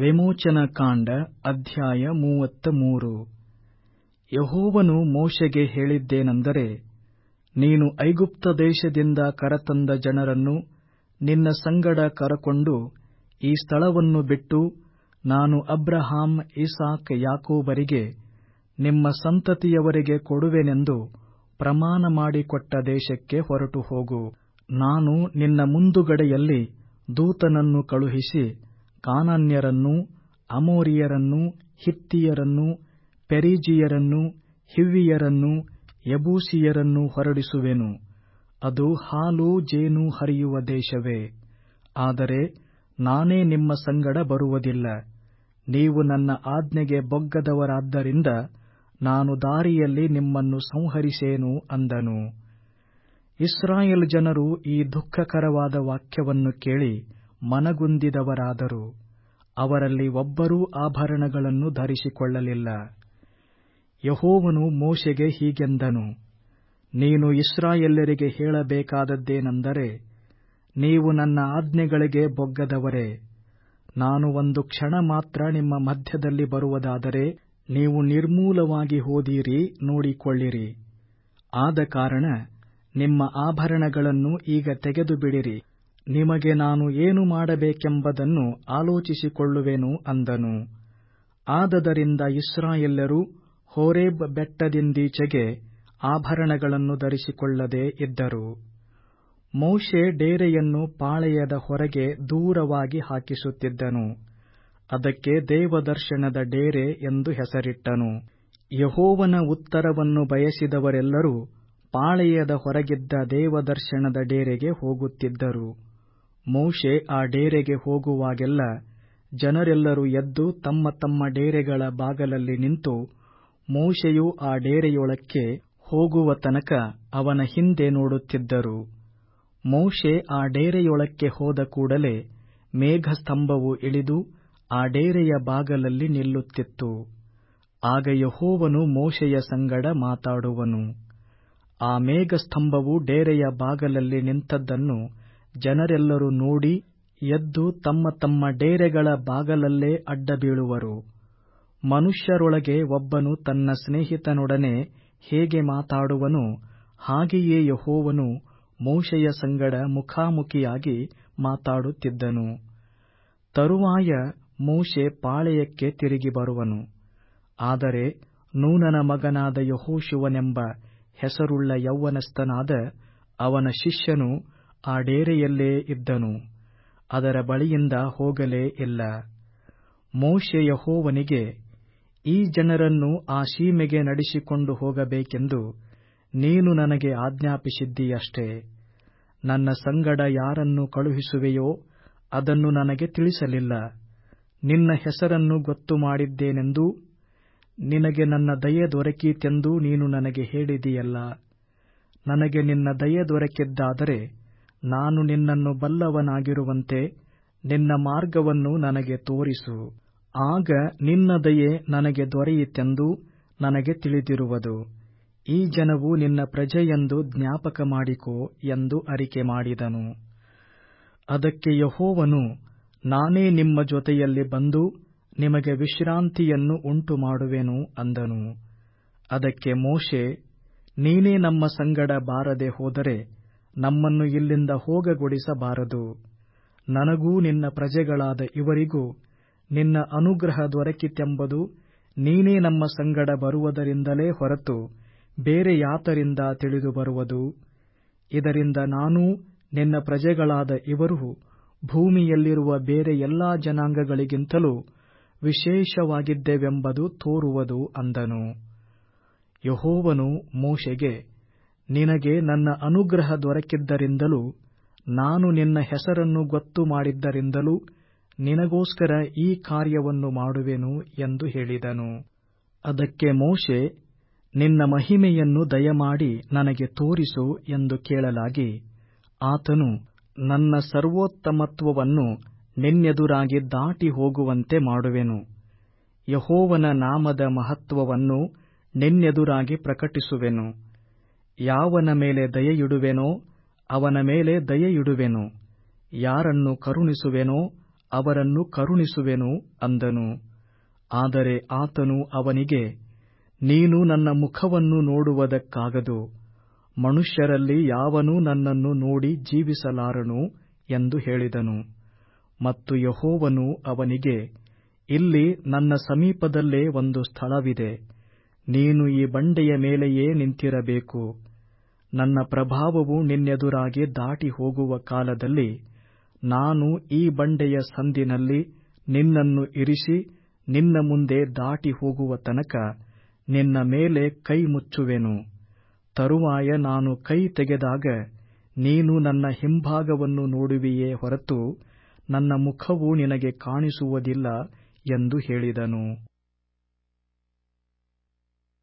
ವಿಮೋಚನಕಾಂಡ ಅಧ್ಯಾಯ ಮೂವತ್ತ ಮೂರು ಯೆಹೋವನು ಮೋಶೆಗೆ ಹೇಳಿದ್ದೇನೆಂದರೆ ನೀನು ಐಗುಪ್ತ ದೇಶದಿಂದ ಕರತಂದ ಜನರನ್ನು ನಿನ್ನ ಸಂಗಡ ಕರಕೊಂಡು ಈ ಸ್ಥಳವನ್ನು ಬಿಟ್ಟು ನಾನು ಅಬ್ರಹಾಮ್ ಇಸಾಕ್ ಯಾಕೋಬರಿಗೆ ನಿಮ್ಮ ಸಂತತಿಯವರಿಗೆ ಕೊಡುವೆನೆಂದು ಪ್ರಮಾಣ ಮಾಡಿಕೊಟ್ಟ ದೇಶಕ್ಕೆ ಹೊರಟು ಹೋಗು ನಾನು ನಿನ್ನ ಮುಂದುಗಡೆಯಲ್ಲಿ ದೂತನನ್ನು ಕಳುಹಿಸಿ ಕಾನಾನ್ಯರನ್ನೂ ಅಮೋರಿಯರನ್ನೂ ಹಿತ್ತಿಯರನ್ನೂ ಪೆರಿಜೀಯರನ್ನೂ ಹಿವ್ವಿಯರನ್ನೂ ಯೆಬೂಸಿಯರನ್ನೂ ಹೊರಡಿಸುವೆನು ಅದು ಹಾಲೂ ಜೇನೂ ಹರಿಯುವ ದೇಶವೇ ಆದರೆ ನಾನೇ ನಿಮ್ಮ ಸಂಗಡ ಬರುವುದಿಲ್ಲ ನೀವು ನನ್ನ ಆಜ್ಞೆಗೆ ಬೊಗ್ಗದವರಾದ್ದರಿಂದ ನಾನು ದಾರಿಯಲ್ಲಿ ನಿಮ್ಮನ್ನು ಸಂಹರಿಸೇನು ಅಂದನು ಇಸ್ರಾಯೇಲ್ ಜನರು ಈ ದುಃಖಕರವಾದ ವಾಕ್ಯವನ್ನು ಕೇಳಿ ಮನಗುಂದಿದವರಾದರು ಅವರಲ್ಲಿ ಒಬ್ಬರೂ ಆಭರಣಗಳನ್ನು ಧರಿಸಿಕೊಳ್ಳಲಿಲ್ಲ ಯೆಹೋವನು ಮೋಶೆಗೆ ಹೀಗೆಂದನು ನೀನು ಇಸ್ರಾಯೇಲ್ಯರಿಗೆ ಹೇಳಬೇಕಾದದ್ದೇನೆಂದರೆ ನೀವು ನನ್ನ ಆಜ್ಞೆಗಳಿಗೆ ಬೊಗ್ಗದವರೇ ನಾನು ಒಂದು ಕ್ಷಣ ಮಾತ್ರ ನಿಮ್ಮ ಮಧ್ಯದಲ್ಲಿ ಬರುವುದಾದರೆ ನೀವು ನಿರ್ಮೂಲವಾಗಿ ಹೋದೀರಿ ನೋಡಿಕೊಳ್ಳಿರಿ ಆದ ಕಾರಣ ನಿಮ್ಮ ಆಭರಣಗಳನ್ನು ಈಗ ತೆಗೆದುಬಿಡಿರಿ ನಿಮಗೆ ನಾನು ಏನು ಮಾಡಬೇಕೆಂಬುದನ್ನು ಆಲೋಚಿಸಿಕೊಳ್ಳುವೆನು ಅಂದನು ಆದದರಿಂದ ಇಸ್ರಾಯೇಲ್ಯರು ಹೋರೇಬ್ ಬೆಟ್ಟದಿಂದೀಚೆಗೆ ಆಭರಣಗಳನ್ನು ಧರಿಸಿಕೊಳ್ಳದೆ ಇದ್ದರು ಮೋಶೆ ಡೇರೆಯನ್ನು ಪಾಳೆಯದ ಹೊರಗೆ ದೂರವಾಗಿ ಹಾಕಿಸುತ್ತಿದ್ದನು ಅದಕ್ಕೆ ದೇವದರ್ಶನದ ಡೇರೆ ಎಂದು ಹೆಸರಿಟ್ಟನು ಯೆಹೋವನ ಉತ್ತರವನ್ನು ಬಯಸಿದವರೆಲ್ಲರೂ ಪಾಳೆಯದ ಹೊರಗಿದ್ದ ದೇವದರ್ಶನದ ಡೇರೆಗೆ ಹೋಗುತ್ತಿದ್ದರು ಮೋಶೆ ಆ ಡೇರೆಗೆ ಹೋಗುವಾಗೆಲ್ಲ ಜನರೆಲ್ಲರೂ ಎದ್ದು ತಮ್ಮ ತಮ್ಮ ಡೇರೆಗಳ ಬಾಗಲಲ್ಲಿ ನಿಂತು ಮೋಶೆಯು ಆ ಡೇರೆಯೊಳಕ್ಕೆ ಹೋಗುವ ತನಕ ಅವನ ಹಿಂದೆ ನೋಡುತ್ತಿದ್ದರು ಮೋಶೆ ಆ ಡೇರೆಯೊಳಕ್ಕೆ ಹೋದ ಕೂಡಲೇ ಮೇಘಸ್ತಂಭವು ಇಳಿದು ಆ ಡೇರೆಯ ಬಾಗಲಲ್ಲಿ ನಿಲ್ಲುತ್ತಿತ್ತು ಆಗ ಯೆಹೋವನು ಮೋಶೆಯ ಸಂಗಡ ಮಾತಾಡುವನು ಆ ಮೇಘಸ್ತಂಭವು ಡೇರೆಯ ಬಾಗಲಲ್ಲಿ ನಿಂತದ್ದನ್ನು ಜನರೆಲ್ಲರೂ ನೋಡಿ ಎದ್ದು ತಮ್ಮ ತಮ್ಮ ಡೇರೆಗಳ ಬಾಗಲಲ್ಲೇ ಅಡ್ಡಬೀಳುವರು ಮನುಷ್ಯರೊಳಗೆ ಒಬ್ಬನು ತನ್ನ ಸ್ನೇಹಿತನೊಡನೆ ಹೇಗೆ ಮಾತಾಡುವನೋ ಹಾಗೆಯೇ ಯೆಹೋವನು ಮೋಶೆಯ ಸಂಗಡ ಮುಖಾಮುಖಿಯಾಗಿ ಮಾತಾಡುತ್ತಿದ್ದನು ತರುವಾಯ ಮೋಶೆ ಪಾಳೆಯಕ್ಕೆ ತಿರುಗಿ ಬರುವನು ಆದರೆ ನೂನನ ಮಗನಾದ ಯಹೋಶುವನೆಂಬ ಹೆಸರುಳ್ಳ ಯೌವನಸ್ಥನಾದ ಅವನ ಶಿಷ್ಯನು ಆ ಡೇರೆಯಲ್ಲೇ ಇದ್ದನು ಅದರ ಬಳಿಯಿಂದ ಹೋಗಲೇ ಇಲ್ಲ ಮೋಶೆ ಯಹೋವನಿಗೆ ಈ ಜನರನ್ನು ಆ ಸೀಮೆಗೆ ನಡೆಸಿಕೊಂಡು ಹೋಗಬೇಕೆಂದು ನೀನು ನನಗೆ ಆಜ್ಞಾಪಿಸಿದ್ದೀಯಷ್ಟೇ ನನ್ನ ಸಂಗಡ ಯಾರನ್ನು ಕಳುಹಿಸುವೆಯೋ ಅದನ್ನು ನನಗೆ ತಿಳಿಸಲಿಲ್ಲ ನಿನ್ನ ಹೆಸರನ್ನು ಗೊತ್ತು ಮಾಡಿದ್ದೇನೆಂದೂ ನಿನಗೆ ನನ್ನ ದಯೆ ದೊರಕೀತೆಂದೂ ನೀನು ನನಗೆ ಹೇಳಿದೆಯಲ್ಲ ನನಗೆ ನಿನ್ನ ದಯೆ ದೊರಕಿದ್ದಾದರೆ ನಾನು ನಿನ್ನನ್ನು ಬಲ್ಲವನಾಗಿರುವಂತೆ ನಿನ್ನ ಮಾರ್ಗವನ್ನು ನನಗೆ ತೋರಿಸು ಆಗ ನಿನ್ನ ದಯೆ ನನಗೆ ದೊರೆಯಿತೆಂದು ನನಗೆ ತಿಳಿದಿರುವುದು ಈ ಜನವು ನಿನ್ನ ಪ್ರಜೆಯೆಂದು ಜ್ಞಾಪಕ ಮಾಡಿಕೋ ಎಂದು ಅರಿಕೆ ಮಾಡಿದನು ಅದಕ್ಕೆ ಯಹೋವನು ನಾನೇ ನಿಮ್ಮ ಜೊತೆಯಲ್ಲಿ ಬಂದು ನಿಮಗೆ ವಿಶ್ರಾಂತಿಯನ್ನು ಉಂಟು ಮಾಡುವೆನು ಅಂದನು ಅದಕ್ಕೆ ಮೋಶೆ ನೀನೇ ನಮ್ಮ ಸಂಗಡ ಬಾರದೆ ಹೋದರೆ ನಮ್ಮನ್ನು ಇಲ್ಲಿಂದ ಹೋಗಗೊಡಿಸಬಾರದು ನನಗೂ ನಿನ್ನ ಪ್ರಜೆಗಳಾದ ಇವರಿಗೂ ನಿನ್ನ ಅನುಗ್ರಹ ದೊರಕಿತೆಂಬುದು ನೀನೇ ನಮ್ಮ ಸಂಗಡ ಬರುವುದರಿಂದಲೇ ಹೊರತು ಬೇರೆ ಯಾತರಿಂದ ತಿಳಿದು ಬರುವುದು ಇದರಿಂದ ನಾನೂ ನಿನ್ನ ಪ್ರಜೆಗಳಾದ ಇವರೂ ಭೂಮಿಯಲ್ಲಿರುವ ಬೇರೆ ಎಲ್ಲಾ ಜನಾಂಗಗಳಿಗಿಂತಲೂ ವಿಶೇಷವಾಗಿದ್ದೇವೆಂಬುದು ತೋರುವುದು ಅಂದನು ಯಹೋವನು ಮೋಶೆಗೆ ನಿನಗೆ ನನ್ನ ಅನುಗ್ರಹ ದೊರಕಿದ್ದರಿಂದಲೂ ನಾನು ನಿನ್ನ ಹೆಸರನ್ನು ಗೊತ್ತು ಮಾಡಿದ್ದರಿಂದಲೂ ನಿನಗೋಸ್ಕರ ಈ ಕಾರ್ಯವನ್ನು ಮಾಡುವೆನು ಎಂದು ಹೇಳಿದನು ಅದಕ್ಕೆ ಮೋಶೆ ನಿನ್ನ ಮಹಿಮೆಯನ್ನು ದಯಮಾಡಿ ನನಗೆ ತೋರಿಸು ಎಂದು ಕೇಳಲಾಗಿ ಆತನು ನನ್ನ ಸರ್ವೋತ್ತಮತ್ವವನ್ನು ನಿನ್ನೆದುರಾಗಿ ದಾಟಿ ಹೋಗುವಂತೆ ಮಾಡುವೆನು ಯಹೋವನ ನಾಮದ ಮಹತ್ವವನ್ನು ನಿನ್ನೆದುರಾಗಿ ಪ್ರಕಟಿಸುವೆನು ಯಾವನ ಮೇಲೆ ದಯೆಯಿಡುವೆನೋ ಅವನ ಮೇಲೆ ದಯೆಯಿಡುವೆನು ಯಾರನ್ನು ಕರುಣಿಸುವೆನೋ ಅವರನ್ನು ಕರುಣಿಸುವೆನು ಅಂದನು ಆದರೆ ಆತನು ಅವನಿಗೆ ನೀನು ನನ್ನ ಮುಖವನ್ನು ನೋಡುವುದಕ್ಕಾಗದು ಮನುಷ್ಯರಲ್ಲಿ ಯಾವನೂ ನನ್ನನ್ನು ನೋಡಿ ಜೀವಿಸಲಾರನು ಎಂದು ಹೇಳಿದನು ಮತ್ತು ಯೆಹೋವನು ಅವನಿಗೆ ಇಲ್ಲಿ ನನ್ನ ಸಮೀಪದಲ್ಲೇ ಒಂದು ಸ್ಥಳವಿದೆ ನೀನು ಈ ಬಂಡೆಯ ಮೇಲೆಯೇ ನಿಂತಿರಬೇಕು ನನ್ನ ಪ್ರಭಾವವು ನಿನ್ನೆದುರಾಗಿ ದಾಟಿ ಹೋಗುವ ಕಾಲದಲ್ಲಿ ನಾನು ಈ ಬಂಡೆಯ ಸಂದಿನಲ್ಲಿ ನಿನ್ನನ್ನು ಇರಿಸಿ ನಿನ್ನ ಮುಂದೆ ದಾಟಿ ಹೋಗುವ ತನಕ ನಿನ್ನ ಮೇಲೆ ಕೈ ಮುಚ್ಚುವೆನು ತರುವಾಯ ನಾನು ಕೈ ತೆಗೆದಾಗ ನೀನು ನನ್ನ ಹಿಂಭಾಗವನ್ನು ನೋಡುವಿಯೇ ಹೊರತು ನನ್ನ ಮುಖವು ನಿನಗೆ ಕಾಣಿಸುವುದಿಲ್ಲ ಎಂದು ಹೇಳಿದನು